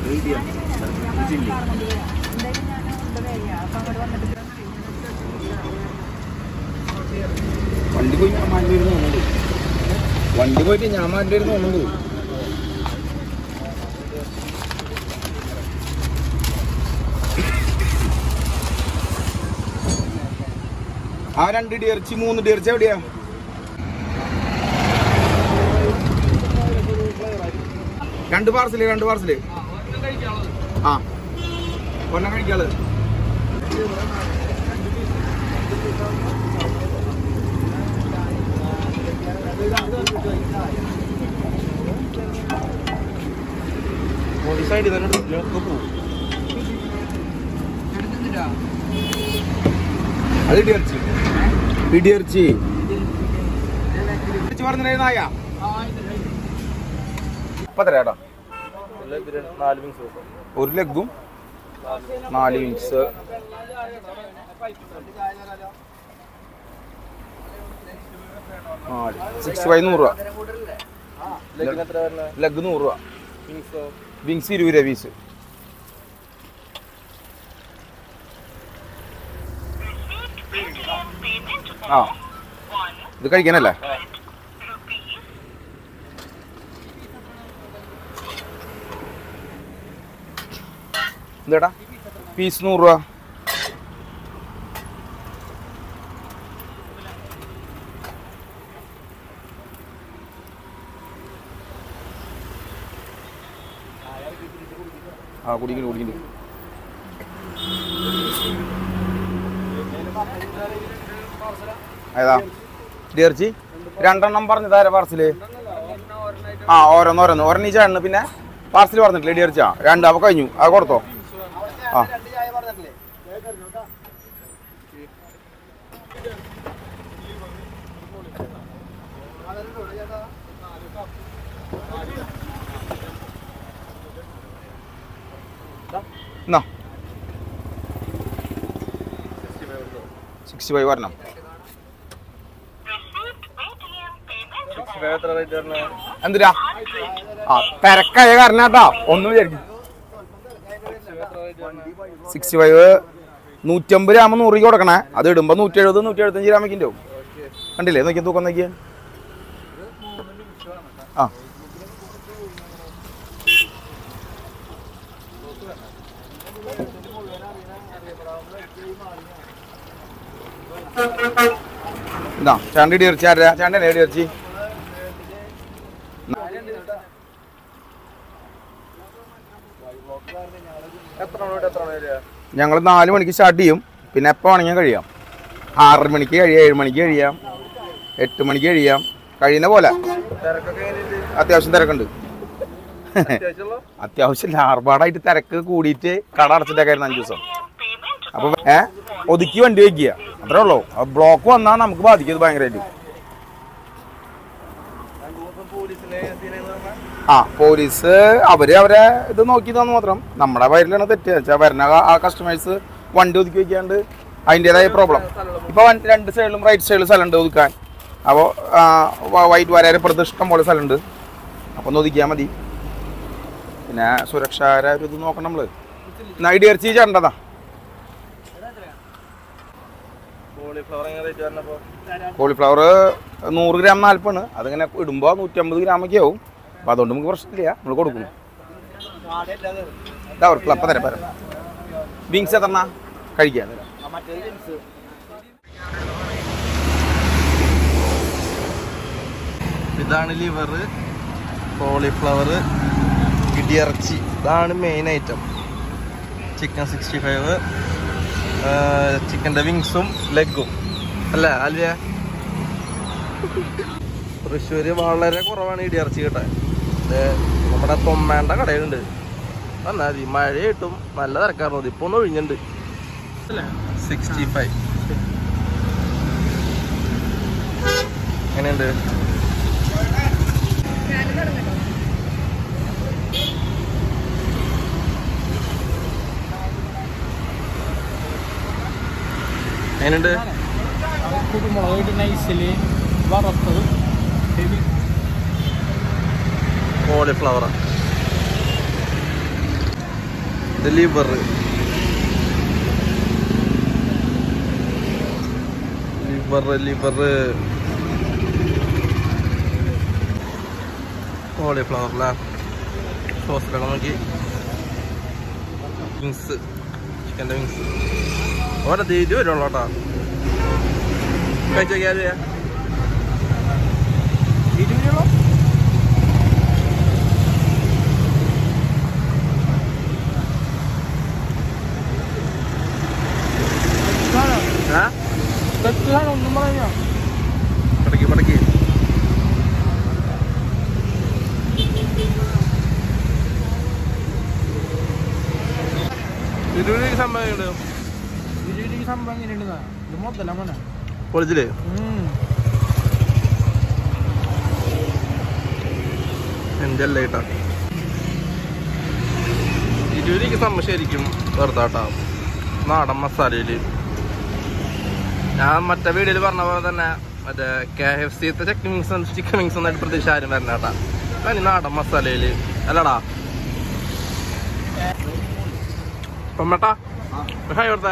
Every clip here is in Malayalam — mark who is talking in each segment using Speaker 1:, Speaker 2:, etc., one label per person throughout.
Speaker 1: വണ്ടി പോയി ഞാൻ മാറ്റി വരുന്ന തോന്നുന്നുണ്ട് വണ്ടി പോയിട്ട് ഞാൻ മാറ്റി വരുന്ന തോന്നുന്നുണ്ട് ആ രണ്ട് ഡിയർച്ചി മൂന്ന് ഡിയർച്ചി എവിടെയാ രണ്ട് പാർസല് രണ്ട് പാർസല് ആ ഒരെണ്ണം കഴിക്കാള്
Speaker 2: സൈഡിൽ തന്നെ ഒക്കെ പോകും
Speaker 1: അത് ഇടിയർച്ചി ഇടിയർച്ചി ഇടിയർച്ചി പറഞ്ഞിരുന്നായ ഇപ്പൊ തരാടാ
Speaker 2: നാല് വിങ്സ് കൊടുക്കും
Speaker 1: ഒരു ലെഗും നാല് വിങ്സ് നാല് സിക്സ്റ്റി ഫൈവ് നൂറ് രൂപ
Speaker 2: ലെഗിന് എത്ര വരുന്നത്
Speaker 1: ലെഗ് നൂറ് രൂപ
Speaker 2: വിങ്സോ
Speaker 1: വിങ്സ് ഇരുപത് രൂപ പീസ് ആ ഇത് കഴിക്കാനല്ലേ എന്താടാ പീസ് നൂറ് രൂപ ആ കുടിക്കുന്നു കുടിക്കുന്നു ഏതാ ഇറച്ചി രണ്ടെണ്ണം പറഞ്ഞു താര പാർസല് ആ ഓരോന്ന് ഓരോന്ന് ഒരെണ്ണീ ചേട്ടന് പിന്നെ പാർസൽ പറഞ്ഞിട്ടില്ല ഇടി ഇറച്ചിയാ രണ്ട് അപ്പൊ കഴിഞ്ഞു അത് കൊടുത്തോ ആ എന്നാ സിക്സ്റ്റി ഫൈവ് വരണം
Speaker 2: സിക്സ്റ്റി ഫൈവ് എത്ര റേറ്റ് വരുന്നത്
Speaker 1: എന്തിനാ ആ തിരക്കായ കാരണാട്ടാ ഒന്നും വിചാരിക്കും സിക്സ്റ്റി ഫൈവ് നൂറ്റമ്പത് ഗ്രാം നൂറിക്ക് കൊടുക്കണേ അത് ഇടുമ്പോൾ നൂറ്റി എഴുപത് നൂറ്റി എഴുപത്തഞ്ച് ഗ്രാമൊക്കെ ഉണ്ടാവും കണ്ടില്ലേ നോക്കിയാൽ തൂക്കം നോക്കിയാൽ ആ ഇതാ ചാണ്ടി ഇറച്ചി ആരാ ചാണ്ടനെ എവിടെ ഇറച്ചി
Speaker 2: എത്ര മണി തൊട്ട് എത്ര മണി വരെയാ
Speaker 1: ഞങ്ങൾ നാല് മണിക്ക് സ്റ്റാർട്ട് ചെയ്യും പിന്നെ എപ്പോൾ വേണമെങ്കിൽ കഴിയാം ആറര മണിക്ക് കഴിയാം ഏഴ് മണിക്ക് കഴിയാം എട്ട് മണിക്ക് കഴിയാം കഴിയുന്ന പോലെ
Speaker 2: തിരക്കൊക്കെ എങ്ങനെയുണ്ട്
Speaker 1: അത്യാവശ്യം തിരക്കുണ്ട്
Speaker 2: അത്യാവശ്യമുള്ള
Speaker 1: അത്യാവശ്യം ആർഭാടായിട്ട് തിരക്ക് കൂടിയിട്ട് കട അടച്ചിട്ടേക്കായിരുന്നു അഞ്ച് ദിവസം അപ്പൊ ഏ ഒതുക്കി വണ്ടി വയ്ക്കുക അത്രേ ഉള്ളൂ ബ്ലോക്ക് വന്നാൽ നമുക്ക് ബാധിക്കും ഇത് ഭയങ്കരമായിട്ട്
Speaker 2: രണ്ടു ദിവസം പോലീസിനെ സീനെന്ന് പറഞ്ഞാൽ
Speaker 1: ആ പോലീസ് അവര് അവരെ ഇത് നോക്കി തന്നു മാത്രം നമ്മുടെ പേരിലാണ് തെറ്റ് വെച്ചാൽ വരുന്ന ആ- ആ കസ്റ്റമേഴ്സ് വണ്ടി ഒതുക്കി വെക്കാണ്ട് അതിൻ്റെതായ പ്രോബ്ലം ഇപ്പൊ വൺ- രണ്ട് സൈഡിലും റൈറ്റ് സൈഡിലും സ്ഥലമുണ്ട് ഒതുക്കാൻ അപ്പോൾ വൈറ്റ് വരാരെ പ്രദിഷ്ടം പോലെ സ്ഥലമുണ്ട് അപ്പോൾ ഒന്ന് ഒതുക്കിയാൽ മതി പിന്നെ സുരക്ഷാര ഒരു ഇത് നോക്കണം നമ്മള് നൈഡ് ഇറച്ചി ചേണ്ടതാ
Speaker 2: കോളിഫ്ലവർ എങ്ങനെ റേറ്റ് വരണപ്പോ
Speaker 1: കോളിഫ്ലവർ നൂറ് ഗ്രാം നാൽപ്പാണ് അതിങ്ങനെ ഇടുമ്പോൾ നൂറ്റമ്പത് ഗ്രാമൊക്കെ ആവും അപ്പോൾ അതുകൊണ്ട് നമുക്ക് പ്രശ്നമില്ല നമ്മൾ കൊടുക്കുന്നു ഇതാ ഒരു ക്ലപ്പ തരാം തരാം വിങ്സ് എത്രണ്ണ കഴിക്കാൻ
Speaker 2: മറ്റേ ജിൻസ് ഇതാണ് ലിവർ കോളിഫ്ലവർ ഇടിയിറച്ചി ഇതാണ് main item chicken sixty five ചിക്കൻ്റെ വിങ്സും ലെഗും അല്ല അല്ല തൃശ്ശൂര് വളരെ കുറവാണ് ഇടിയിറച്ചി കിട്ടാൻ ഇത് നമ്മുടെ തൊമ്മേണ്ട കടയിലുണ്ട് വന്നാൽ മതി മഴ കിട്ടും നല്ല തിരക്കാറുണ്ട് ഇപ്പൊ ഒന്ന് ഒഴിഞ്ഞിട്ടുണ്ട് സിക്സ്റ്റി ഫൈവ് എങ്ങനെയുണ്ട് എങ്ങനെയുണ്ട്
Speaker 3: കുരുമുളക് നൈസിൽ വറുത്തത്
Speaker 2: കോളിഫ്ലവർ ഇത് ലിവർ ലിവർ ലിവർ കോളിഫ്ലവറില സോസിലൊക്കെ നോക്കി വിങ്സ് ചിക്കൻ്റെ വിങ്സ് ഓരോ തീയതി വരുള്ളൂ കേട്ടോ കഴിച്ചു നോക്കിയാൽ
Speaker 3: ഇരുപത്
Speaker 2: ആ
Speaker 3: തെറ്റാണ് ഒന്നും പറയാ
Speaker 2: പടക്കി പടക്കി ഇരുപത് സംഭവം ഉണ്ട്
Speaker 3: ഇരുപത് സംഭവം എങ്ങനെയുണ്ടെന്നാ ഇത് മൊത്തല്ല മോനെ
Speaker 2: പൊളിച്ചില്ലേ എൻ്റെ അല്ല കേട്ടാ ഇരുപതിക്ക് സംഭവം ശരിക്കും വെറുതെ കേട്ടാ നാടൻ മസാലയില് ഞാൻ മറ്റേ വീഡിയോയിൽ പറഞ്ഞ പോലെ തന്നെ മറ്റേ കെ എഫ് സിത്തെ ചിക്കൻ വിങ്സ് ചിക്കൻ വിങ്സ് ഒന്നായിട്ട് പ്രതീക്ഷ ആരും വരണ കേട്ടാ തനി നാടൻ മസാലയില് അല്ലടാ പൊമ്മട്ടാ ഹായ് കൊടുത്തേ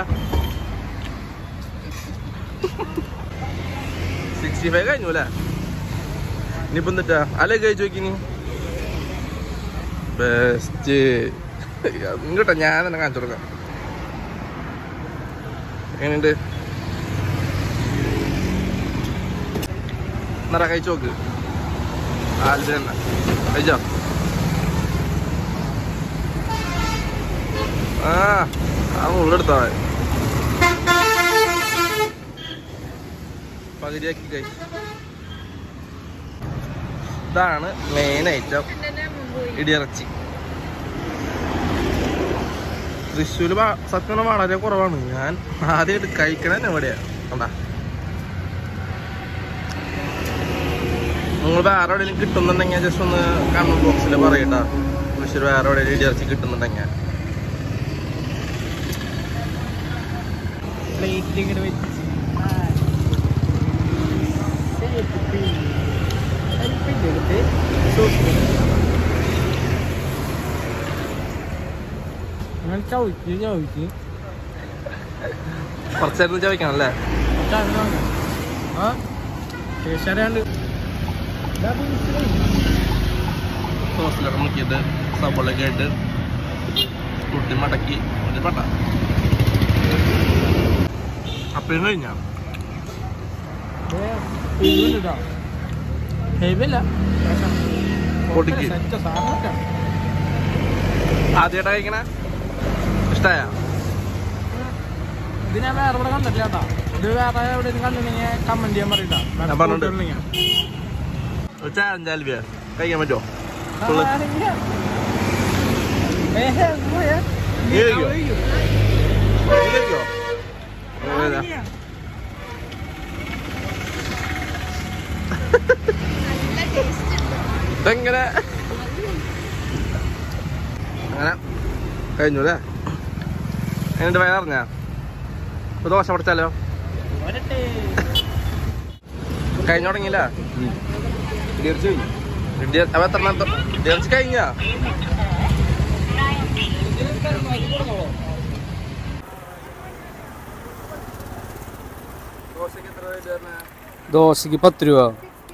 Speaker 2: സിക്സ്റ്റി ഫൈവ് കഴിഞ്ഞു അല്ലേ ഇനിയിപ്പം എന്നിട്ടാ അല്ലേ കഴിച്ചു നോക്കിനി ബെസ്റ്റ് ഇങ്ങോട്ടാ ഞാൻ തന്നെ കാണിച്ചു കൊടുക്കാം എങ്ങനെയുണ്ട് എന്നാ കഴിച്ചു നോക്ക് ആദ്യം തന്നെ കഴിച്ചോ ആ ആ ഉള്ളെടുത്താ മതി പകുതിയാക്കി കഴി ഇതാണ് മെയിൻ ഐറ്റം ഇടിയിറച്ചി തൃശ്ശൂര് വാ- സത്യം പറഞ്ഞാൽ വളരെ കുറവാണ് ഞാൻ ആദ്യമായിട്ട് കഴിക്കണ തന്നെ എവിടെയാ കണ്ടാ നിങ്ങൾ വേറെ എവിടെയെങ്കിലും കിട്ടുന്നുണ്ടെങ്കിൽ ജസ്റ്റ് ഒന്ന് കമന്റ് ബോക്സിൽ പറയട്ടാ തൃശ്ശൂർ വേറെ എവിടെയെങ്കിലും ഇടിയിറച്ചി കിട്ടുന്നുണ്ടെങ്കിൽ
Speaker 3: പ്ലേറ്റ് ഇങ്ങനെ വെച്ച് നിങ്ങൾ ചവിച്ച് ചവിച്ച്
Speaker 2: കുറച്ചായിരുന്നു ചോദിക്കണം അല്ലേ
Speaker 3: ആ ടേസ്റ്റ് അറിയാണ്ട്
Speaker 2: സോസിലൊക്കെ മുക്കിയിട്ട് സബോളൊക്കെ ആയിട്ട് കുട്ടി മടക്കി ഒരു പട്ട അപ്പം കഴിഞ്ഞാ
Speaker 3: ഹെവില്ല
Speaker 2: പൊടിക്ക്.
Speaker 3: സാധനമൊക്കെ
Speaker 2: ആദ്യമായിട്ടാ കഴിക്കണേ ഇഷ്ടായ
Speaker 3: ഇത് ഞാൻ വേറെ ഇവിടെ കണ്ടിട്ടില്ല കേട്ടോ ഇത് വേറെ എവിടെയും കണ്ടിട്ടുണ്ടെങ്കിൽ കമന്റ് ചെയ്യാൻ പറയട്ടാ
Speaker 2: ഞാൻ പറഞ്ഞിട്ടുണ്ട്. ചാലഞ്ച് ആൽവിയ കഴിക്കാൻ പറ്റുമോ ഫുള്ള് കഴിക്കോ ഇതെങ്ങനെ അങ്ങനെ കഴിഞ്ഞു അല്ലേ എന്നിട്ട് വയറിഞ്ഞാ ഇപ്പൊ ദോശ പഠിച്ചാലോ കഴിഞ്ഞു തുടങ്ങിയില്ല
Speaker 1: തീർച്ചയായും
Speaker 2: ഇടി- അപ്പൊ എത്ര നേരത്തെ ഇടിയിറച്ചി കഴിഞ്ഞാ ദോശക്ക് എത്ര റേറ്റ് വരുന്നേ
Speaker 3: ദോശക്ക് പത്ത് രൂപ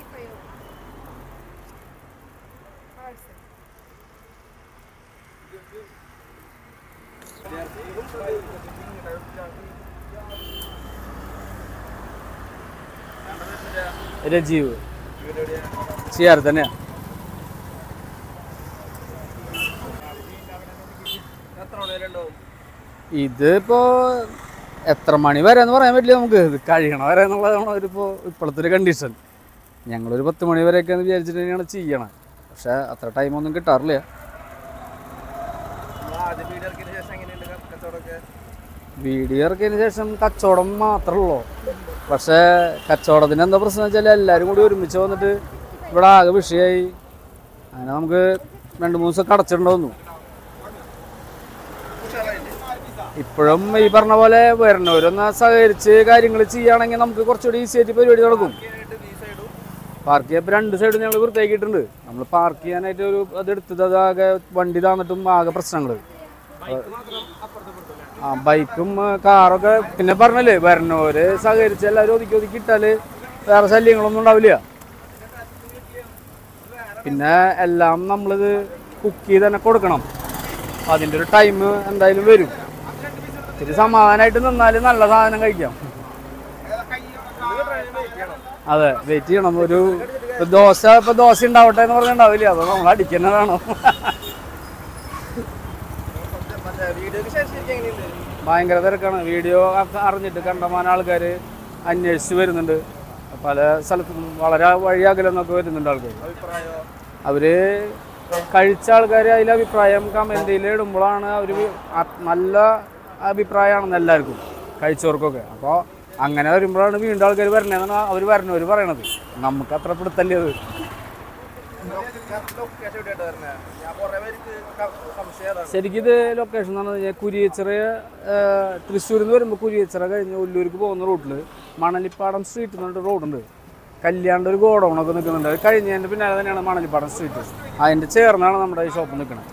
Speaker 3: രജീവ് ചെയ്യാറ് തന്നെയാ
Speaker 2: എത്ര മണി ഉണ്ടാവും
Speaker 3: ഇതിപ്പോ എത്ര മണി വരെ എന്ന് പറയാൻ പറ്റില്ല നമുക്ക് ഇത് കഴിയണ വരെ എന്നുള്ളതാണ് ഒരു ഇപ്പോൾ ഇപ്പോഴത്തെ ഒരു കണ്ടീഷൻ ഞങ്ങളൊരു പത്ത് മണി വരെയൊക്കെ എന്ന് വിചാരിച്ചിട്ട് തന്നെയാണ് ചെയ്യണത് പക്ഷെ അത്ര ടൈമൊന്നും കിട്ടാറില്ല
Speaker 2: ആദ്യം വീട് ഇറക്കിയതിന് ശേഷം എങ്ങനെയുണ്ട് ക- കച്ചവടമൊക്കെ
Speaker 3: വീഡിയോ ഇറക്കിയതിന് ശേഷം കച്ചവടം മാത്രമേ ഉള്ളൂ പക്ഷേ കച്ചവടത്തിന് എന്താ പ്രശ്നം വെച്ചാൽ എല്ലാവരും കൂടി ഒരുമിച്ച് വന്നിട്ട് ഇവിടെ ആകെ വിഷയമായി അങ്ങനെ നമുക്ക് രണ്ട് മൂന്ന് ദിവസം അടച്ചിട്ടുണ്ടാവുന്നു ഇപ്പോഴും ഈ പറഞ്ഞ പോലെ വരണവരൊന്ന് സഹകരിച്ച് കാര്യങ്ങൾ ചെയ്യുകയാണെങ്കിൽ നമുക്ക് കുറച്ചുകൂടി ഈസി ആയിട്ട് പരിപാടി നടക്കും പാർക്ക് ചെയ്യാൻ ഇപ്പം രണ്ട് സൈഡും ഞങ്ങൾ വൃത്തിയാക്കിയിട്ടുണ്ട് നമ്മൾ പാർക്ക് ചെയ്യാനായിട്ട് ഒരു അത് എടുത്തത് അത് ആകെ വണ്ടി താന്നിട്ടും ആകെ പ്രശ്നങ്ങൾ ആ ബൈക്കും ആ, കാറൊക്കെ പിന്നെ പറഞ്ഞല്ലേ വരണവര് സഹകരിച്ച് എല്ലാവരും ഒതുക്കി ഒതുക്കി ഇട്ടാല് വേറെ ശല്യങ്ങളൊന്നും ഉണ്ടാവില്ല പിന്നെ എല്ലാം നമ്മളിത് കുക്ക് ചെയ്ത് തന്നെ കൊടുക്കണം അതിൻ്റെ ഒരു ടൈം എന്തായാലും വരും ഇത്തിരി സമാധാനമായിട്ട് നിന്നാൽ നല്ല സാധനം കഴിക്കാം അതെ വെയിറ്റ് ചെയ്യണം ഒരു ഇപ്പൊ ദോശ ഇപ്പൊ ദോശ ഉണ്ടാവട്ടെ എന്ന് പറഞ്ഞിട്ടുണ്ടാവില്ല അപ്പൊ നമ്മൾ അടിക്കുന്നതാണോ ഭയങ്കര തിരക്കാണ് വീഡിയോ ഒക്കെ അറിഞ്ഞിട്ട് കണ്ടമാന ആൾക്കാർ അന്വേഷിച്ച് വരുന്നുണ്ട് പല സ്ഥലത്തും വളരെ വഴി അകലെന്നൊക്കെ വരുന്നുണ്ട് ആൾക്കാർ അവര് കഴിച്ച ആൾക്കാർ അതിൽ അഭിപ്രായം കമൻറ്റിൽ ഇടുമ്പോഴാണ് അവർ നല്ല അഭിപ്രായമാണെന്ന് എല്ലാവർക്കും കഴിച്ചവർക്കൊക്കെ അപ്പോൾ അങ്ങനെ വരുമ്പോഴാണ് വീണ്ടും ആൾക്കാർ വരണതെന്നാണ് അവർ വരണവർ പറയണത് നമുക്ക് അത്ര പിടുത്തല്ലേ അത് ശരിക്കും ഇത് ലൊക്കേഷൻ എന്ന് പറഞ്ഞു കഴിഞ്ഞാൽ കുരിയച്ചിറ തൃശ്ശൂരിൽ നിന്ന് വരുമ്പോൾ കുരിയച്ചിറ കഴിഞ്ഞ് ഒല്ലൂർക്ക് പോകുന്ന റൂട്ടിൽ മണലിപ്പാടം സ്ട്രീറ്റ് എന്ന് പറഞ്ഞിട്ട് റോഡുണ്ട് കല്യാണ്ട് ഒരു ഗോഡൗണൊക്കെ നിൽക്കുന്നുണ്ട് അത് കഴിഞ്ഞതിൻ്റെ പിന്നാലെ തന്നെയാണ് മണലിപ്പാടം സ്ട്രീറ്റ് അതിൻ്റെ ചേർന്നാണ് നമ്മുടെ ഈ ഷോപ്പ് നിൽക്കുന്നത്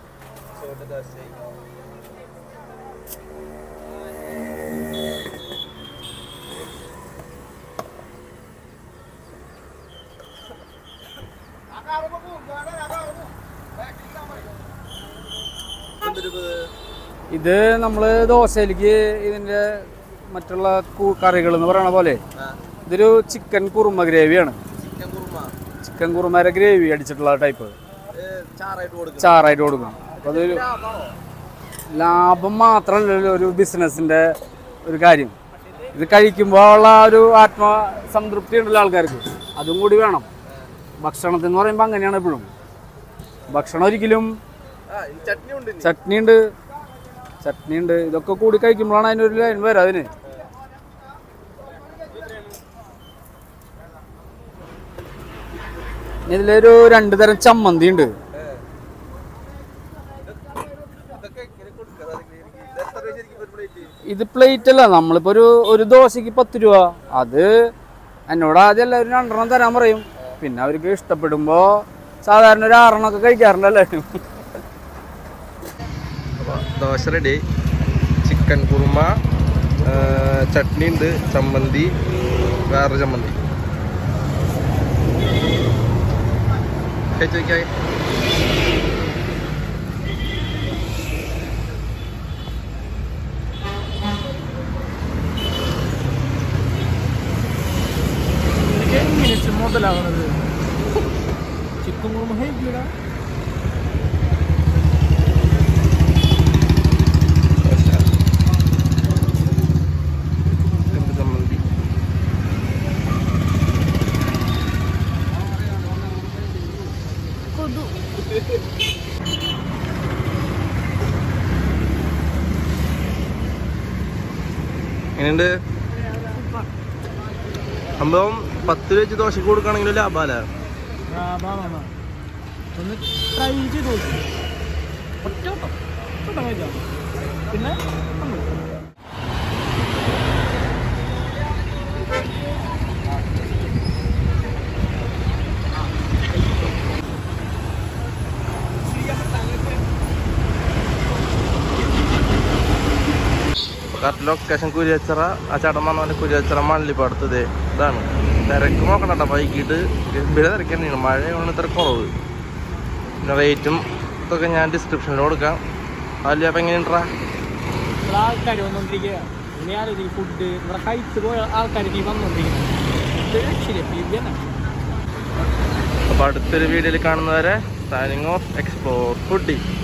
Speaker 3: ഇത് നമ്മൾ ദോശയിലേക്ക് ഇതിൻ്റെ മറ്റുള്ള കറികൾ എന്ന് പറയണ പോലെ ഇതൊരു ചിക്കൻ കുറുമ ഗ്രേവിയാണ് ചിക്കൻ കുറുമയുടെ ഗ്രേവി അടിച്ചിട്ടുള്ള ടൈപ്പ്
Speaker 2: ചാറായിട്ട് കൊടുക്കും
Speaker 3: ചാറായിട്ട് കൊടുക്കും അപ്പോൾ അതൊരു ലാഭം മാത്രമല്ലല്ലോ ഒരു ബിസിനസ്സിൻ്റെ ഒരു കാര്യം ഇത് കഴിക്കുമ്പോൾ ഉള്ള ആ ഒരു ആത്മസംതൃപ്തി ഉണ്ടല്ലോ ആൾക്കാർക്ക് അതും കൂടി വേണം ഭക്ഷണത്തിന് എന്ന് പറയുമ്പോൾ അങ്ങനെയാണ് എപ്പോഴും ഭക്ഷണം ഒരിക്കലും
Speaker 2: ആ ഇനി ചട്നി ഉണ്ട് ഇനി.
Speaker 3: ചട്നി ഉണ്ട് ചട്നി ഉണ്ട് ഇതൊക്കെ കൂടി കഴിക്കുമ്പോഴാണ് അതിനൊരു ലൈൻ വരാം അതിന് ഇതിലൊരു രണ്ട് തരം ചമ്മന്തി ഉണ്ട്
Speaker 2: ഇതൊക്കെ എങ്ങനെ കൊടുക്കുക അതൊക്കെ എനിക്ക് ഇത് എത്ര രൂപ ശരിക്കും ഒരു പ്ലേറ്റ്
Speaker 3: ഇത് പ്ലേറ്റ് അല്ല നമ്മളിപ്പോ ഒരു ഒരു ദോശക്ക് പത്ത് രൂപ അത് എന്നോട് ആദ്യം എല്ലാവരും രണ്ടെണ്ണം തരാൻ പറയും പിന്നെ അവർക്ക് ഇഷ്ടപ്പെടുമ്പോ സാധാരണ ഒരു ആറെണ്ണമൊക്കെ കഴിക്കാറുണ്ട് എല്ലാവരും
Speaker 2: അപ്പോൾ ദോശ റെഡി ചിക്കൻ കുറുമ ആ, ചട്നി ഉണ്ട് ചമ്മന്തി വേറെ ചമ്മന്തി കഴിച്ച് നോക്കിയാൽ
Speaker 3: മുതലാവണത് ചിക്കൻ കുറുമ ഹൈക്കിടാ
Speaker 2: ചിക്കൻ ചമ്മന്തി എങ്ങനെയുണ്ട് സംഭവം പത്ത് രൂപ വെച്ച് ദോശക്ക് കൊടുക്കുകയാണെങ്കിലും ലാഭമല്ലേ
Speaker 3: ഒന്ന് ട്രൈ ചെയ്ത് നോക്കി ഒറ്റ വട്ടം. ഒറ്റ വട്ടം കഴിച്ചാൽ മതി. പിന്നെ നമ്മൾ
Speaker 2: കറക്റ്റ് ലൊക്കേഷൻ കുരിയച്ചിറ ആ ചേട്ടൻ പറഞ്ഞ പോലെ കുരിയച്ചിറ മണ്ണിലിപ്പടുത്ത് ദേ ഇതാണ് തിരക്ക് നോക്കണം കേട്ടോ വൈകിട്ട് ഗംഭീര തിരക്ക് തന്നെയാണ് മഴയാണ് ഇത്ര കുറവ് പിന്നെ റേറ്റും ഇതൊക്കെ ഞാൻ ഡിസ്ക്രിപ്ഷനിൽ കൊടുക്കാം അതിൽ അപ്പം എങ്ങനെയുണ്ടാ
Speaker 3: ഇവിടെ ആൾക്കാർ വന്നുകൊണ്ടിരിക്കുക ഇനി ആലോചിക്കും ഫുഡ് ഇവിടെ കഴിച്ചു പോയ ആൾക്കാർ നീ വന്നുകൊണ്ടിരിക്കുന്നത് ഇത് ശരി പിന്നെ
Speaker 2: അപ്പോൾ അടുത്തൊരു വീഡിയോയിൽ കാണുന്നവരെ സൈനിങ് ഓഫ് എക്സ്പ്ലോർ ഫുഡി